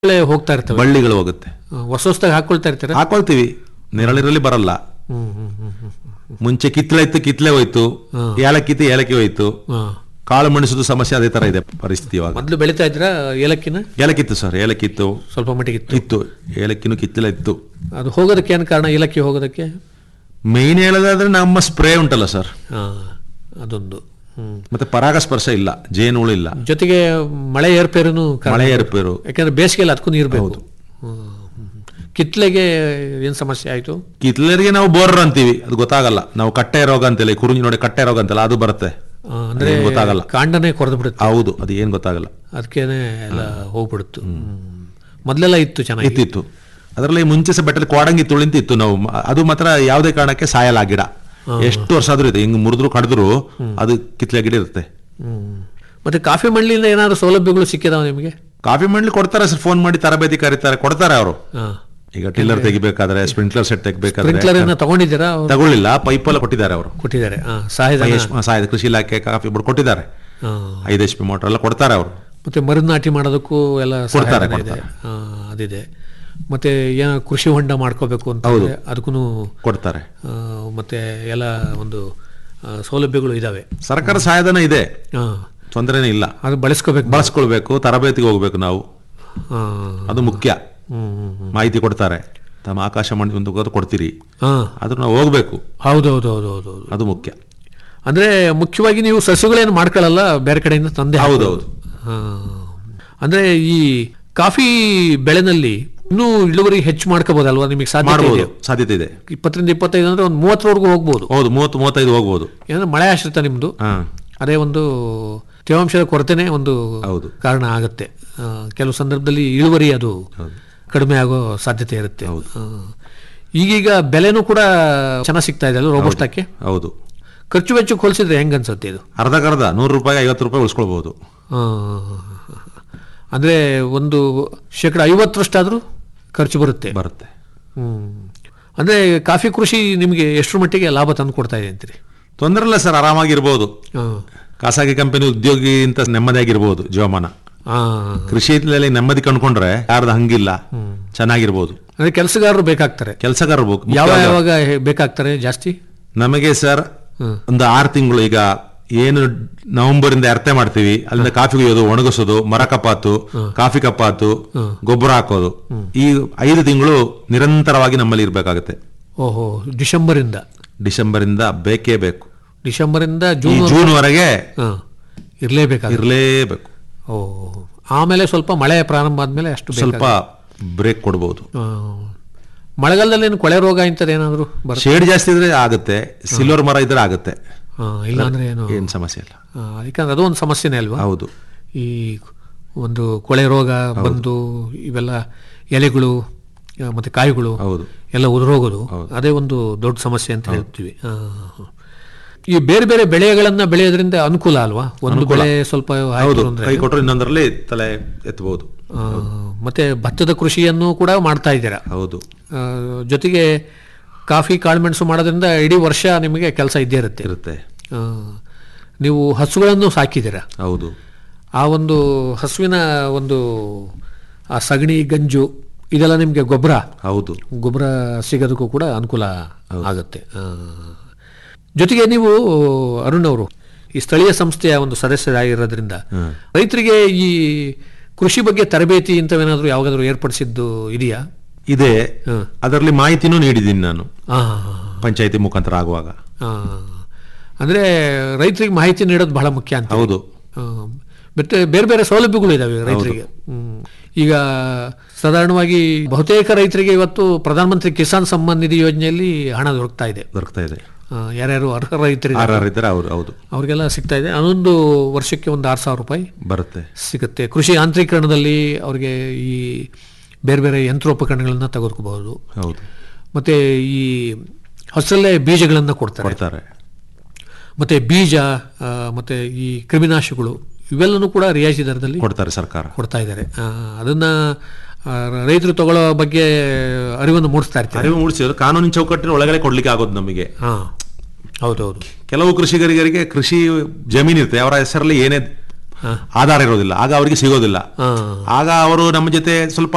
ಒಳ್ಳೆ ಹೋಗ್ತಾ ಇರ್ತವೆ ಬಳ್ಳಿಗಳು ಹೋಗುತ್ತೆ ಹೊಸ ಹೊಸದಾಗಿ ಹಾಕೊಳ್ತಾ ಇರ್ತೀರಾ ಹಾಕೊಳ್ತೀವಿ ನೆರಳಿರಲ್ಲಿ ಬರಲ್ಲ ಹ್ಮ್ ಹ್ಮ್ ಹ್ಮ್ ಹ್ಮ್ ಮುಂಚೆ ಕಿತ್ಲೆ ಇತ್ತು ಕಿತ್ಲೆ ಹೋಯ್ತು ಏಲಕ್ಕಿತ್ತು ಏಲಕ್ಕಿ ಹೋಯ್ತು ಹಾ. ಕಾಳು ಮೆಣಸದು ಸಮಸ್ಯೆ ಅದೇ ತರ ಇದೆ ಪರಿಸ್ಥಿತಿ ಇವಾಗ ಮೊದ್ಲು ಬೆಳಿತಾ ಇದ್ರ ಏಲಕ್ಕಿನ ಏಲಕ್ಕಿತ್ತು ಸರ್ ಏಲಕ್ಕಿತ್ತು ಸ್ವಲ್ಪ ಮಟ್ಟಿಗೆ ಇತ್ತು ಇತ್ತು ಏಲಕ್ಕಿನೂ ಕಿತ್ತಲೆ ಇತ್ತು ಅದು ಹೋಗೋದಕ್ಕೆ ಏನು ಕಾರಣ ಏಲಕ್ಕಿ ಹೋಗೋದಕ್ಕೆ ಮೇನ್ ಹೇಳೋದಾದ್ರೆ ನಮ್ಮ ಸ್ಪ್ರೇ ಉಂಟಲ್ಲ ಸರ್ ಹಾ ಅದೊಂದು ಹ್ಮ್ ಮತ್ತೆ ಪರಾಗಸ್ಪರ್ಶ ಇಲ್ಲ ಜೇನುಳು ಇಲ್ಲ ಜೊತೆಗೆ ಮಳೆ ಏರ್ಪೇರುನು ಕಾರಣ. ಮಳೆ ಏರುಪೇರು ಯಾಕಂದ್ರೆ ಬೇಸಿಗೆಯಲ್ಲಿ ಅದಕ್ಕೂ ನೀರು ಬೇಕು ಹ್ಮ್. ಕಿತ್ಲೆಗೆ ಏನ್ ಸಮಸ್ಯೆ ಆಯ್ತು ಕಿತ್ಲರಿಗೆ ನಾವು ಬೋರರ್ ಅಂತೀವಿ ಅದು ಗೊತ್ತಾಗಲ್ಲ ನಾವು ಕಟ್ಟೆ ರೋಗ ಅಂತೇಳಿ ಕುರುಂಜಿ ನೋಡಿ ಕಟ್ಟೆ ರೋಗ ಅಂತಲ್ಲ ಅದು ಬರುತ್ತೆ ಆ, ಅಂದ್ರೆ ಅದೇನ್ ಗೊತ್ತಾಗಲ್ಲ. ಕಾಂಡನೇ ಕೊರೆದು ಬಿಡುತ್ತೆ ಹೌದು ಅದು ಏನ್ ಗೊತ್ತಾಗಲ್ಲ ಅದಕ್ಕೇನೆ ಎಲ್ಲ ಹೋಗ್ಬಿಡುತ್ತು ಹ್ಮ್. ಮೊದ್ಲೆಲ್ಲ ಇತ್ತು ಚೆನ್ನಾಗಿ ಇತ್ತಿತ್ತು ಅದರಲ್ಲಿ ಮುಂಚೆ ಸಹ ಬೆಟ್ಟಲ್ಲಿ ಕೋಡಂಗಿ ತುಳಿಂತ ಇತ್ತು ನಾವು ಮ- ಅದು ಮಾತ್ರ ಯಾವುದೇ ಕಾರಣಕ್ಕೆ ಸಾಯಲ್ಲ ಆ ಗಿಡ ಎಷ್ಟು ವರ್ಷ ಆದ್ರೂ ಇದೆ ಹಿಂಗ್ ಮುರಿದ್ರು ಕಡಿದ್ರು ಅದು ಕಿತ್ಲೆ ಗಿಡ ಇರುತ್ತೆ ಹ್ಮ್. ಮತ್ತೆ ಕಾಫಿ ಮಂಡಳಿಯಿಂದ ಏನಾದ್ರು ಸೌಲಭ್ಯಗಳು ಸಿಕ್ಕಿದಾವ ನಿಮಗೆ ಕಾಫಿ ಮಂಡಳಿ ಕೊಡ್ತಾರೆ ಸರ್ ಫೋನ್ ಮಾಡಿ ತರಬೇತಿ ಕರೀತಾರೆ ಕೊಡ್ತಾರೆ ಅವರು ಹಾ ಈಗ ಟಿಲ್ಲರ್ ತೆಗಿಬೇಕಾದ್ರೆ ಸ್ಪ್ರಿಂಕ್ಲರ್ ಸೆಟ್ ತೆಗಿಬೇಕಾದ್ರೆ ಸ್ಪ್ರಿಂಕ್ಲರ್ ಅನ್ನ ತಗೊಂಡಿದ್ದೀರಾ ಅವ್ರು ತಗೊಳ್ಳಿಲ್ಲ ಪೈಪ್ ಎಲ್ಲ ಕೊಟ್ಟಿದ್ದಾರೆ ಅವರು ಕೊಟ್ಟಿದ್ದಾರೆ ಹಾ ಸಹಾಯಧನ ಸಹಾಯದ ಕೃಷಿ ಇಲಾಖೆ ಕಾಫಿ ಬೋರ್ಡ್ ಕೊಟ್ಟಿದ್ದಾರೆ ಹಾ. ಐದು ಎಚ್ ಪಿ ಮೋಟರ್ ಎಲ್ಲ ಕೊಡ್ತಾರೆ ಅವರು ಮತ್ತೆ ಮರುದ್ ನಾಟಿ ಮಾಡೋದಕ್ಕೂ ಎಲ್ಲ ಕೊಡ್ತಾರೆ, ಸಹಾಯಧನ ಇದೆ ಹಾ, ಅದಿದೆ ಮತ್ತೆ ಏನೋ ಕೃಷಿ ಹೊಂಡ ಮಾಡ್ಕೋಬೇಕು ಅಂತ ಅದಕ್ಕೂ ಕೊಡ್ತಾರೆ ಮತ್ತೆ ಎಲ್ಲ ಒಂದು ಆ, ಸೌಲಭ್ಯಗಳು ಇದಾವೆ ಸರ್ಕಾರ ಸಹಾಯಧನ ಇದೆ ಹಾ ತೊಂದರೆನೇ ಇಲ್ಲ ಅದು ಬಳಸ್ಕೋಬೇಕು ಬಳಸ್ಕೊಳ್ಬೇಕು ತರಬೇತಿಗೆ ಹೋಗ್ಬೇಕು ನಾವು ಹಾ ಅದು ಮುಖ್ಯ ಹ್ಮ್ ಹ್ಮ್ ಹ್ಮ್. ಮಾಹಿತಿ ಕೊಡ್ತಾರೆ ತಮ್ಮ ಆಕಾಶವಾಣಿ ಒಂದು ಗೊತ್ತು ಕೊಡ್ತೀರಿ ಹಾ ಆದ್ರೂ ನಾವು ಹೋಗ್ಬೇಕು ಹೌದೌದು ಹೌದು ಹೌದು ಹೌದು ಅದು ಮುಖ್ಯ ಅಂದ್ರೆ ಮುಖ್ಯವಾಗಿ ನೀವು ಸಸ್ಯಗಳೇನು ಮಾಡ್ಕೊಳ್ಳಲ್ಲ ಬೇರೆ ಕಡೆಯಿಂದ ತಂದೆ ಹೌದು, ಹಾಕೋದು. ಹಾ. ಅಂದ್ರೆ ಈ ಕಾಫಿ ಬೆಳೆನಲ್ಲಿ ಇನ್ನೂ ಇಳುವರಿ ಹೆಚ್ಚು ಮಾಡ್ಕೋಬಹುದಲ್ವಾ ನಿಮಗೆ ಸಾಧ್ಯ ಮಾಡ್ಬೋದು ಸಾಧ್ಯತೆ ಇದೆ ಇಪ್ಪತ್ತರಿಂದ ಇಪ್ಪತ್ತೈದು ಅಂದ್ರೆ ಒಂದು ಮೂವತ್ತರವರೆಗೂ ಹೋಗ್ಬೋದು ಹೌದು ಮೂವತ್ತು ಮೂವತ್ತೈದು ಹೋಗ್ಬೋದು ಏನಂದ್ರೆ ಮಳೆ ಆಶ್ರಿತ ನಿಮ್ದು ಹಾ ಅದೇ ಒಂದು ತೇವಾಂಶದ ಕೊರತೆನೇ ಒಂದು ಹೌದು. ಕಾರಣ ಆಗುತ್ತೆ ಆ, ಕೆಲವು ಸಂದರ್ಭದಲ್ಲಿ ಇಳುವರಿ ಅದು ಕಡಿಮೆ ಆಗೋ ಸಾಧ್ಯತೆ ಇರುತ್ತೆ ಆ. ಈಗೀಗ ಬೆಲೆನೂ ಕೂಡ ಚೆನ್ನಾಗಿ ಸಿಗ್ತಾ ಇದೆ ಅಲ್ಲ ರೋಬೋಸ್ಟಾಕ್ಕೆ ಹೌದು ಖರ್ಚು ವೆಚ್ಚಕ್ಕೆ ಹೋಲಿಸಿದ್ರೆ ಹೆಂಗ್ ಅನ್ಸುತ್ತೆ ಇದು ಅರ್ಧಕ್ಕರ್ಧ ನೂರು ರೂಪಾಯಿ ಐವತ್ತು ರೂಪಾಯಿ ಉಳಿಸ್ಕೊಳ್ಬಹುದು ಆ, ಅಂದ್ರೆ ಒಂದು ಶೇಕಡ ಐವತ್ತರಷ್ಟಾದ್ರೂ ಖರ್ಚು ಬರುತ್ತೆ ಬರುತ್ತೆ ಹ್ಮ್ ಅಂದ್ರೆ ಕಾಫಿ ಕೃಷಿ ನಿಮಗೆ ಎಷ್ಟರ ಮಟ್ಟಿಗೆ ಲಾಭ ತಂದು ಕೊಡ್ತಾ ಇದೆ ಅಂತೀರಿ ತೊಂದರೆ ಇಲ್ಲ ಸರ್ ಆರಾಮಾಗಿರ್ಬೋದು ಆ, ಖಾಸಗಿ ಕಂಪನಿ ಉದ್ಯೋಗಿ ಅಂತ ನೆಮ್ಮದಿಯಾಗಿರ್ಬೋದು ಜೀವಮಾನ ಆ. ಕೃಷಿಯಲ್ಲಿ ನೆಮ್ಮದಿ ಕಂಡ್ಕೊಂಡ್ರೆ ಯಾರ್ದು ಹಂಗಿಲ್ಲ ಚೆನ್ನಾಗಿರ್ಬೋದು ಅಂದ್ರೆ ಕೆಲಸಗಾರರು ಬೇಕಾಗ್ತಾರೆ ಕೆಲಸಗಾರರು ಬೇಕು. ಯಾವ ಮುಖ್ಯವಾಗಿ ಯಾವಾಗ ಹೇ- ಬೇಕಾಗ್ತಾರೆ ಜಾಸ್ತಿ ನಮಗೆ ಸರ್ ಹ್ಮ್. ಒಂದು ಆರು ತಿಂಗಳು ಈಗ ಏನು ನವೆಂಬರ್ ಇಂದ ಅರ್ತೆ ಮಾಡ್ತೀವಿ ಅಲ್ಲಿಂದ ಕಾಫಿ ಕುಯ್ಯೋದು ಒಣಗಿಸೋದು ಮರ ಕಪಾತು ಕಾಫಿ ಕಪಾತು ಗೊಬ್ಬರ ಹಾಕೋದು ಈ ಐದು ತಿಂಗಳು ನಿರಂತರವಾಗಿ ನಮ್ಮಲ್ಲಿ ಇರ್ಬೇಕಾಗುತ್ತೆ ಓಹೋ ಡಿಸೆಂಬರ್ ಇಂದ ಡಿಸೆಂಬರ್ ಇಂದ ಬೇಕೇ ಬೇಕು ಡಿಸೆಂಬರ್ ಇಂದ ಈ ಜೂನ್ ಜೂನ್ ವರೆಗೆ ಹಾ ಇರ್ಲೇಬೇಕಾಗುತ್ತೆ ಇರಲೇಬೇಕು ಓ ಆಮೇಲೆ ಸ್ವಲ್ಪ ಮಳೆ ಪ್ರಾರಂಭ ಆದ್ಮೇಲೆ ಅಷ್ಟು ಸ್ವಲ್ಪ ಬ್ರೇಕ್ ಕೊಡ್ಬೋದು ಆ, ಮಳೆಗಾಲದಲ್ಲಿ ಏನು ಕೊಳೆ ರೋಗ ಇಂಥದ್ದು ಏನಾದ್ರು ಬರ್ ಶೇಡ್ ಜಾಸ್ತಿ ಇದ್ರೆ ಆಗುತ್ತೆ ಸಿಲ್ವರ್ ಮರ ಇದ್ರೆ ಆಗುತ್ತೆ ಆ, ಇಲ್ಲ ಅಂದ್ರೆ ಏನು ಏನ್ ಸಮಸ್ಯೆ ಇಲ್ಲ ಆ, ಯಾಕಂದ್ರೆ ಅದು ಒಂದು ಸಮಸ್ಯೆನೇ ಅಲ್ವಾ ಹೌದು ಈ ಒಂದು ಕೊಳೆ ರೋಗ ಬಂದು ಇವೆಲ್ಲ ಎಲೆಗಳು ಆ, ಮತ್ತೆ ಕಾಯಿಗಳು ಹೌದು ಎಲ್ಲ ಉದುರೋಗೋದು ಅದೇ ಒಂದು ದೊಡ್ಡ ಸಮಸ್ಯೆ ಅಂತ ಹೇಳ್ತೀವಿ ಆ, ಈ ಬೇರೆ ಬೇರೆ ಬೆಳೆಗಳನ್ನ ಬೆಳೆಯೋದ್ರಿಂದ ಅನುಕೂಲ ಅಲ್ವಾ ಒಂದು ಬೆಳೆ ಸ್ವಲ್ಪ ಆಯ್ತು ಹೌದು ಅಂದ್ರೆ ಕೈ ಕೊಟ್ಟರೆ ಇನ್ನೊಂದರಲ್ಲಿ ತಲೆ ಎತ್ತಬಹುದು ಆ, ಮತ್ತೆ ಭತ್ತದ ಕೃಷಿಯನ್ನು ಕೂಡ ಮಾಡ್ತಾ ಇದ್ದೀರಾ ಹೌದು ಆ, ಜೊತೆಗೆ ಕಾಫಿ ಕಾಳುಮೆಣಸು ಮಾಡೋದ್ರಿಂದ ಇಡೀ ವರ್ಷ ನಿಮಗೆ ಕೆಲಸ ಇದ್ದೇ ಇರುತ್ತೆ ಇರುತ್ತೆ ಆ, ನೀವು ಹಸುಗಳನ್ನು ಸಾಕಿದ್ದೀರಾ ಹೌದು ಆ ಒಂದು ಹಸುವಿನ ಒಂದು ಆ ಸಗಣಿ ಗಂಜು ಇದೆಲ್ಲ ನಿಮಗೆ ಗೊಬ್ಬರ ಹೌದು ಗೊಬ್ಬರ ಸಿಗೋದಕ್ಕೂ ಕೂಡ ಅನುಕೂಲ ಆಗುತ್ತೆ ಆ. ಜೊತೆಗೆ ನೀವು ಅರುಣ್ ಅವರು ಈ ಸ್ಥಳೀಯ ಸಂಸ್ಥೆಯ ಒಂದು ಸದಸ್ಯರಾಗಿರೋದ್ರಿಂದ ರೈತರಿಗೆ ಈ ಕೃಷಿ ಬಗ್ಗೆ ತರಬೇತಿ ಇಂಥವೇನಾದ್ರೂ ಯಾವಾಗಾದ್ರೂ ಏರ್ಪಡಿಸಿದ್ದು ಇದೆಯಾ ಇದೆ ಹ್ಮ್. ಅದರಲ್ಲಿ ಮಾಹಿತಿನೂ ನೀಡಿದ್ದೀನಿ ನಾನು ಆ, ಪಂಚಾಯತಿ ಮುಖಾಂತರ ಆಗುವಾಗ ಆ. ಅಂದ್ರೆ ರೈತರಿಗೆ ಮಾಹಿತಿ ನೀಡೋದು ಬಹಳ ಮುಖ್ಯ ಅಂತ ಹೌದು ಆ, ಮತ್ತೆ ಬೇರೆ ಬೇರೆ ಸೌಲಭ್ಯಗಳು ಇದಾವೆ ರೈತರಿಗೆ ಹ್ಮ್. ಈಗ ಸಾಧಾರಣವಾಗಿ ಬಹುತೇಕ ರೈತರಿಗೆ ಇವತ್ತು ಪ್ರಧಾನಮಂತ್ರಿ ಕಿಸಾನ್ ಸಮ್ಮಾನ್ ನಿಧಿ ಯೋಜನೆಯಲ್ಲಿ ಹಣ ದೊರಕ್ತಾ ಇದೆ ದೊರಕ್ತಾ ಇದೆ ಆ, ಯಾರ್ಯಾರು ಅರ್ಹ ರೈತರಿಗೆ ಆರ್ ಇದ್ದಾರೆ ಅವ್ರು ಹೌದು ಅವ್ರಿಗೆಲ್ಲ ಸಿಗ್ತಾ ಇದೆ ಅದೊಂದು ವರ್ಷಕ್ಕೆ ಒಂದು ಆರು ಸಾವಿರ ರೂಪಾಯಿ ಬರುತ್ತೆ ಸಿಗುತ್ತೆ ಕೃಷಿ ಯಾಂತ್ರೀಕರಣದಲ್ಲಿ ಅವರಿಗೆ ಈ ಬೇರೆ ಬೇರೆ ಯಂತ್ರೋಪಕರಣಗಳನ್ನ ತೆಗೆದುಕೋಬಹುದು ಹೌದು ಮತ್ತೆ ಈ ಹಸರಲ್ಲೇ ಬೀಜಗಳನ್ನು ಕೊಡ್ತಾರೆ ಕೊಡ್ತಾರೆ ಮತ್ತೆ ಬೀಜ ಆ, ಮತ್ತೆ ಈ ಕ್ರಿಮಿನಾಶಕಗಳು ಇವೆಲ್ಲನೂ ಕೂಡ ರಿಯಾಯಿತಿ ದರದಲ್ಲಿ ಕೊಡ್ತಾರೆ ಸರ್ಕಾರ ಕೊಡ್ತಾ ಇದ್ದಾರೆ ಆ, ಅದನ್ನ ಆ, ರೈತರು ತಗೊಳ್ಳೋ ಬಗ್ಗೆ ಅರಿವನ್ನು ಮೂಡಿಸ್ತಾ ಇರ್ತಾರೆ ಅರಿವು ಮೂಡಿಸಿದ್ರು ಕಾನೂನಿನ ಚೌಕಟ್ಟಿನ ಒಳಗಡೆ ಕೊಡ್ಲಿಕ್ಕೆ ಆಗೋದು ನಮಗೆ ಹಾ ಹೌದೌದು ಕೆಲವು ಕೃಷಿಕರಿಗೆ ಕೃಷಿ ಜಮೀನು ಇರುತ್ತೆ ಅವರ ಹೆಸರಲ್ಲಿ ಏನೇ ಆಧಾರ ಇರೋದಿಲ್ಲ ಆಗ ಅವರಿಗೆ ಸಿಗೋದಿಲ್ಲ ಹಾ ಆಗ ಅವರು ನಮ್ಮ ಜೊತೆ ಸ್ವಲ್ಪ